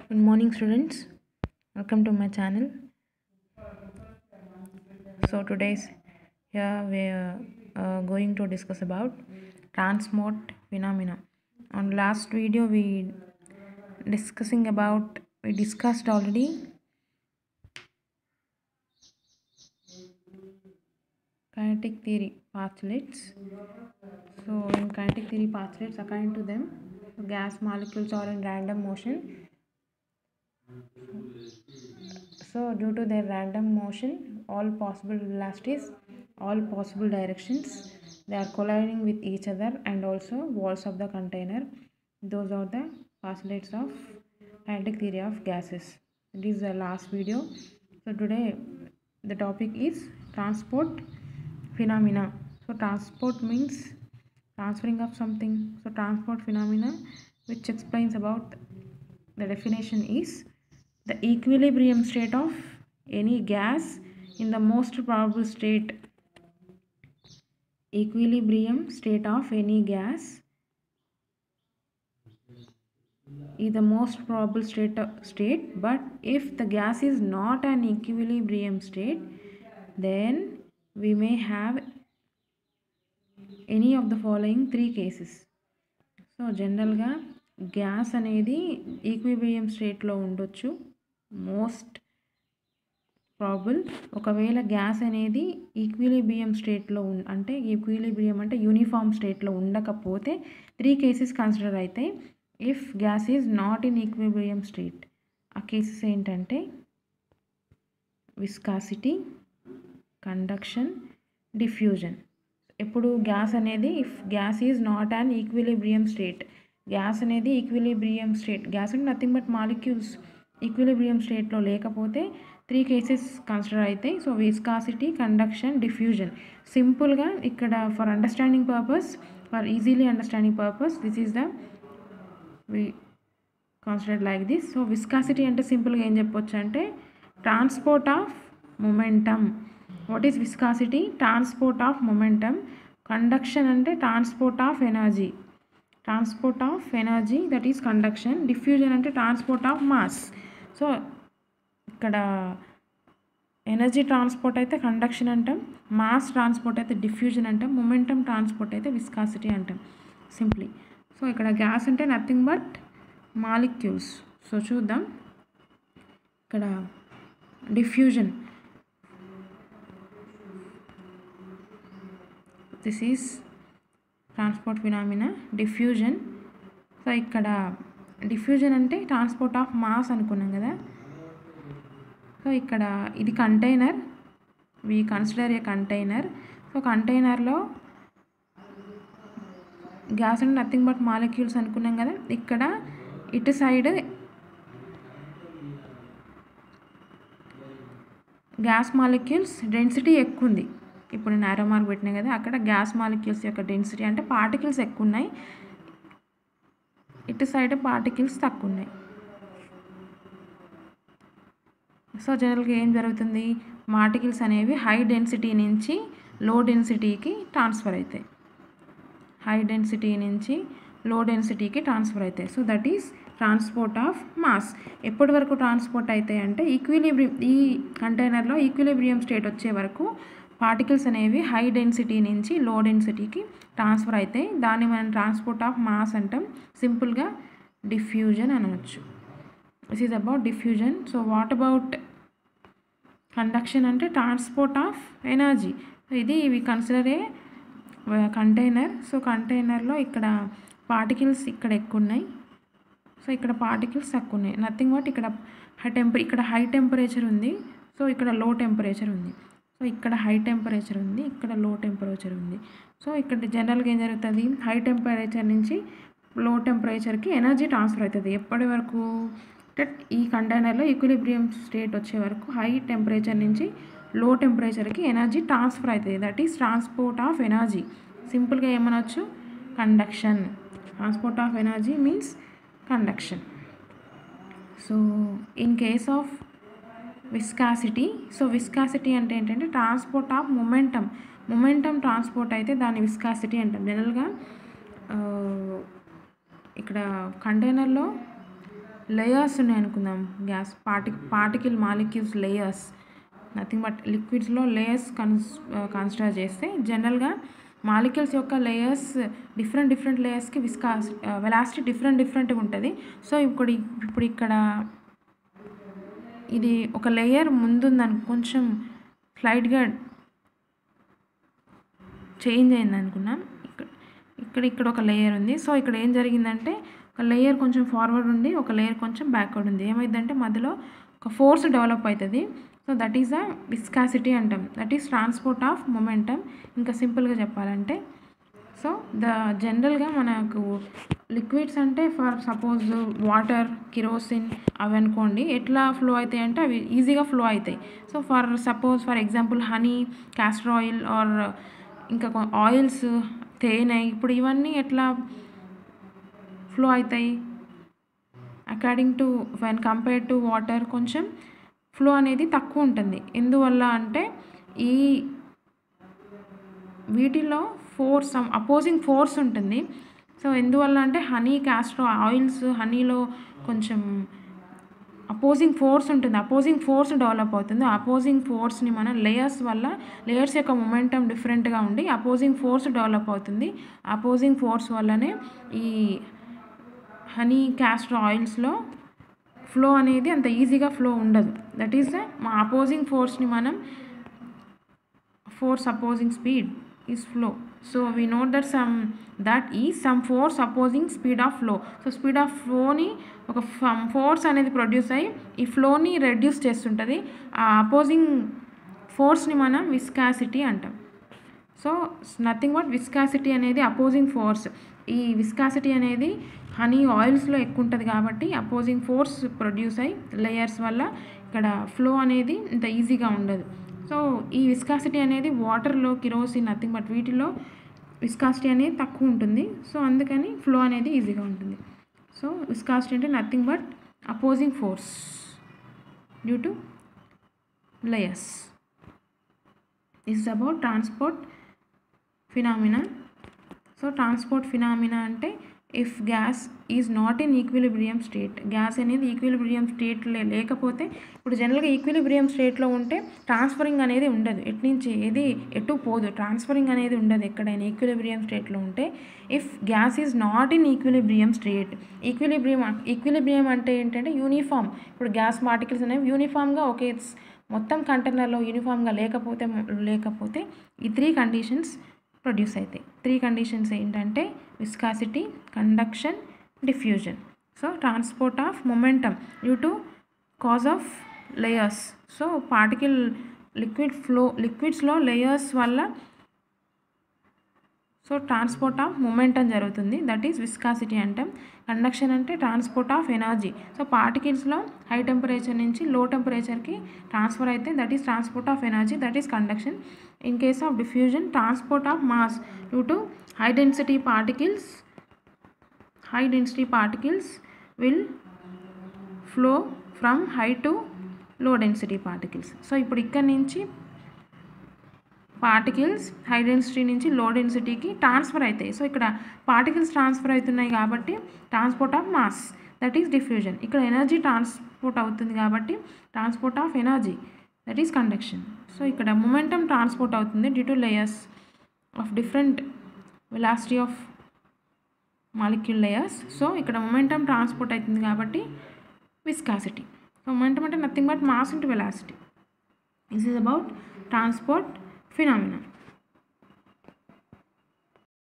Good morning, students. Welcome to my channel. So today's here we are uh, going to discuss about transport phenomena. On last video we discussing about we discussed already kinetic theory postulates. So in kinetic theory postulates, according to them, gas molecules are in random motion. So due to their random motion, all possible velocities, all possible directions, they are colliding with each other and also walls of the container. Those are the postulates of kinetic theory of gases. It is the last video. So today the topic is transport phenomena. So transport means transferring of something. So transport phenomena which explains about the definition is the equilibrium state of any gas in the most probable state equilibrium state of any gas is the most probable state state but if the gas is not an equilibrium state then we may have any of the following three cases so జనరల్గా gas అనేది equilibrium స్టేట్లో ఉండొచ్చు most probable ఒకవేళ gas అనేది equilibrium స్టేట్లో ఉన్ అంటే equilibrium అంటే యూనిఫామ్ స్టేట్లో ఉండకపోతే త్రీ కేసెస్ కన్సిడర్ అవుతాయి if gas is not in equilibrium state ఆ కేసెస్ ఏంటంటే విస్కాసిటీ కండక్షన్ డిఫ్యూజన్ ఎప్పుడు గ్యాస్ అనేది if gas is not in equilibrium state gas అనేది ఈక్విలిబ్రియం స్టేట్ గ్యాస్ అంటే నథింగ్ బట్ మాలిక్యూల్స్ ఈక్విలిబ్రియం స్టేట్లో లేకపోతే త్రీ కేసెస్ కన్సిడర్ అవుతాయి సో విస్కాసిటీ కండక్షన్ డిఫ్యూజన్ సింపుల్గా ఇక్కడ for understanding purpose for easily understanding purpose this is the we consider like this so viscosity అంటే సింపుల్గా ఏం చెప్పొచ్చు అంటే transport of momentum what is viscosity transport of momentum conduction అంటే transport of energy transport of energy that is conduction diffusion అంటే transport of mass so ఇక్కడ energy transport అయితే conduction అంటాం మాస్ ట్రాన్స్పోర్ట్ అయితే డిఫ్యూజన్ అంటాం మొమెంటమ్ ట్రాన్స్పోర్ట్ అయితే viscosity అంటాం simply so ఇక్కడ గ్యాస్ అంటే నథింగ్ బట్ మాలిక్యూల్స్ సో చూద్దాం ఇక్కడ diffusion this is transport phenomena diffusion so ఇక్కడ డిఫ్యూజన్ అంటే ట్రాన్స్పోర్ట్ ఆఫ్ మాస్ అనుకున్నాం కదా సో ఇక్కడ ఇది container we consider a container so కంటైనర్లో గ్యాస్ అంటే నథింగ్ బట్ మాలిక్యూల్స్ అనుకున్నాం కదా ఇక్కడ ఇటు సైడ్ గ్యాస్ మాలిక్యూల్స్ డెన్సిటీ ఎక్కువ ఉంది ఇప్పుడు నేను ఆరో మార్క్ పెట్టినా కదా అక్కడ గ్యాస్ మాలిక్యూల్స్ యొక్క డెన్సిటీ అంటే పార్టికల్స్ ఎక్కువ ఉన్నాయి ఇటు సైడ్ పార్టికల్స్ తక్కువ ఉన్నాయి సో జనరల్గా ఏం జరుగుతుంది పార్టికల్స్ అనేవి హై డెన్సిటీ నుంచి లో డెన్సిటీకి ట్రాన్స్ఫర్ అవుతాయి హై డెన్సిటీ నుంచి లో డెన్సిటీకి ట్రాన్స్ఫర్ అవుతాయి so that is transport of mass ఎప్పటి వరకు ట్రాన్స్పోర్ట్ అవుతాయి అంటే ఈక్విలిబ్రియం ఈ కంటైనర్లో ఈక్విలిబ్రియం స్టేట్ వచ్చే వరకు పార్టికల్స్ అనేవి హై డెన్సిటీ నుంచి లో డెన్సిటీకి ట్రాన్స్ఫర్ అవుతాయి దాన్ని మనం ట్రాన్స్పోర్ట్ ఆఫ్ మాస్ అంటాం సింపుల్గా డిఫ్యూజన్ అనవచ్చు this is about diffusion so what about conduction అంటే ట్రాన్స్పోర్ట్ ఆఫ్ ఎనర్జీ ఇది ఇవి కన్సిడర్ ఏ కంటైనర్ సో కంటైనర్లో ఇక్కడ పార్టికల్స్ ఇక్కడ ఎక్కువ ఉన్నాయి సో ఇక్కడ పార్టికల్స్ తక్కువ ఉన్నాయి నథింగ్ బట్ ఇక్కడ హై టెంపర్ ఇక్కడ హై టెంపరేచర్ ఉంది సో ఇక్కడ లో టెంపరేచర్ ఉంది సో ఇక్కడ హై టెంపరేచర్ ఉంది ఇక్కడ లో టెంపరేచర్ ఉంది సో ఇక్కడ జనరల్గా ఏం జరుగుతుంది హై టెంపరేచర్ నుంచి లో టెంపరేచర్కి ఎనర్జీ ట్రాన్స్ఫర్ అవుతుంది ఎప్పటి వరకు ఈ కంటైనర్లో ఈక్విలిబ్రియం స్టేట్ వచ్చే వరకు హై టెంపరేచర్ నుంచి లో టెంపరేచర్కి ఎనర్జీ ట్రాన్స్ఫర్ అవుతుంది that is transport of energy సింపుల్గా ఏమనొచ్చు conduction transport of energy means conduction so in case of viscosity so viscosity అంటే ఏంటంటే transport of momentum momentum transport అయితే దాన్ని విస్కాసిటీ అంటాం జనరల్గా ఇక్కడ కంటైనర్లో లేయర్స్ ఉన్నాయి అనుకుందాం gas parti particle molecules layers nothing but లిక్విడ్స్లో లేయర్స్ కన్స్ కన్సిడర్ చేస్తే జనరల్గా మాలిక్యూల్స్ యొక్క లేయర్స్ డిఫరెంట్ డిఫరెంట్ లేయర్స్కి విస్కాస్ వెలాసిటీ డిఫరెంట్ డిఫరెంట్గా ఉంటుంది సో ఇప్పుడు ఇప్పుడు ఇక్కడ ఇది ఒక లేయర్ ముందుందని కొంచెం స్లైడ్గా చేంజ్ అయింది అనుకున్నాం ఇక్కడ ఇక్కడ ఇక్కడ ఒక లేయర్ ఉంది సో ఇక్కడ ఏం జరిగిందంటే ఒక లేయర్ కొంచెం ఫార్వర్డ్ ఉంది ఒక లేయర్ కొంచెం బ్యాక్వర్డ్ ఉంది ఏమైందంటే మధ్యలో ఒక ఫోర్స్ డెవలప్ అవుతుంది so that is the viscosity అంటాం that is transport of momentum ఇంకా సింపుల్గా చెప్పాలంటే సో ద జనరల్గా మనకు లిక్విడ్స్ అంటే ఫర్ సపోజ్ వాటర్ కిరోసిన్ అవి అనుకోండి ఎట్లా ఫ్లో అవుతాయి అంటే అవి ఈజీగా ఫ్లో అవుతాయి so for suppose for example honey castor oil or ఇంకా ఆయిల్స్ తేనె ఇప్పుడు ఇవన్నీ ఎట్లా ఫ్లో అవుతాయి according to when compare to water కొంచెం ఫ్లో అనేది తక్కువ ఉంటుంది ఎందువల్ల అంటే ఈ వీటిలో ఫోర్స్ అపోజింగ్ ఫోర్స్ ఉంటుంది సో ఎందువల్ల అంటే హనీ క్యాస్ట్రో ఆయిల్స్ హనీలో కొంచెం అపోజింగ్ ఫోర్స్ ఉంటుంది అపోజింగ్ ఫోర్స్ డెవలప్ అవుతుంది అపోజింగ్ ఫోర్స్ని మనం లేయర్స్ వల్ల లేయర్స్ యొక్క మొమెంటం డిఫరెంట్గా ఉండి అపోజింగ్ ఫోర్స్ డెవలప్ అవుతుంది అపోజింగ్ ఫోర్స్ వల్లనే ఈ హనీ క్యాస్టర్ ఆయిల్స్లో ఫ్లో అనేది అంత ఈజీగా ఫ్లో ఉండదు దట్ ఈస్ మా అపోజింగ్ ఫోర్స్ని మనం force opposing speed is flow so we know that some that is some force opposing speed of flow so speed of ఫ్లోని ఒక ఫోర్స్ అనేది ప్రొడ్యూస్ అయ్యి ఈ ఫ్లోని రెడ్యూస్ చేస్తుంటుంది ఆ అపోజింగ్ ఫోర్స్ని మనం విస్కాసిటీ అంటాం సో నథింగ్ బట్ విస్కాసిటీ అనేది అపోజింగ్ ఫోర్స్ ఈ విస్కాసిటీ అనేది హనీ ఆయిల్స్లో ఎక్కువ ఉంటుంది కాబట్టి అపోజింగ్ ఫోర్స్ ప్రొడ్యూస్ అయ్యి లేయర్స్ వల్ల ఇక్కడ ఫ్లో అనేది ఇంత ఈజీగా ఉండదు సో ఈ విస్కాసిటీ అనేది వాటర్లో కిరోసిన్ నథింగ్ బట్ వీటిలో విస్కాసిటీ అనేది తక్కువ ఉంటుంది సో అందుకని ఫ్లో అనేది ఈజీగా ఉంటుంది సో విస్కాసిటీ అంటే nothing but opposing force due to layers is about transport phenomena so transport phenomena అంటే if gas is not in equilibrium state gas అనేది ఈక్విలిబ్రియం స్టేట్ లేకపోతే ఇప్పుడు జనరల్గా ఈక్విలిబ్రియం స్టేట్లో ఉంటే ట్రాన్స్ఫరింగ్ అనేది ఉండదు ఎటు నుంచి ఏది ఎటు పోదు ట్రాన్స్ఫరింగ్ అనేది ఉండదు ఎక్కడైనా ఈక్విలిబ్రియం స్టేట్లో ఉంటే if gas is not in equilibrium state equilibrium equilibrium అంటే ఏంటంటే యూనిఫామ్ ఇప్పుడు గ్యాస్ పార్టికల్స్ అనేవి యూనిఫామ్గా ఒకే మొత్తం కంటైనర్లో యూనిఫామ్గా లేకపోతే లేకపోతే ఈ త్రీ కండిషన్స్ ప్రొడ్యూస్ అవుతాయి త్రీ కండిషన్స్ ఏంటంటే viscosity conduction diffusion so transport of momentum due to cause of layers so particle liquid flow లిక్విడ్స్లో లేయర్స్ వల్ల సో ట్రాన్స్పోర్ట్ ఆఫ్ మొమెంటం జరుగుతుంది దట్ ఈస్ విస్కాసిటీ అంటాం కండక్షన్ అంటే ట్రాన్స్పోర్ట్ ఆఫ్ ఎనర్జీ సో పార్టికల్స్లో high temperature నుంచి low టెంపరేచర్కి transfer అయితే that is transport of energy that is conduction in case of diffusion transport of mass due to high density particles high density particles will flow from high to low density particles so ఇప్పుడు ఇక్కడ నుంచి particles high density నుంచి low డెన్సిటీకి transfer అవుతాయి so ఇక్కడ particles transfer అవుతున్నాయి కాబట్టి transport of mass that is diffusion ఇక్కడ ఎనర్జీ ట్రాన్స్పోర్ట్ అవుతుంది కాబట్టి transport of energy that is conduction so ఇక్కడ మొమెంటమ్ ట్రాన్స్పోర్ట్ అవుతుంది due to layers of different velocity of molecule layers so ఇక్కడ మొమెంటమ్ ట్రాన్స్పోర్ట్ అవుతుంది కాబట్టి విస్కాసిటీ సో మొమెంటమ్ అంటే nothing but mass into velocity this is about transport phenomena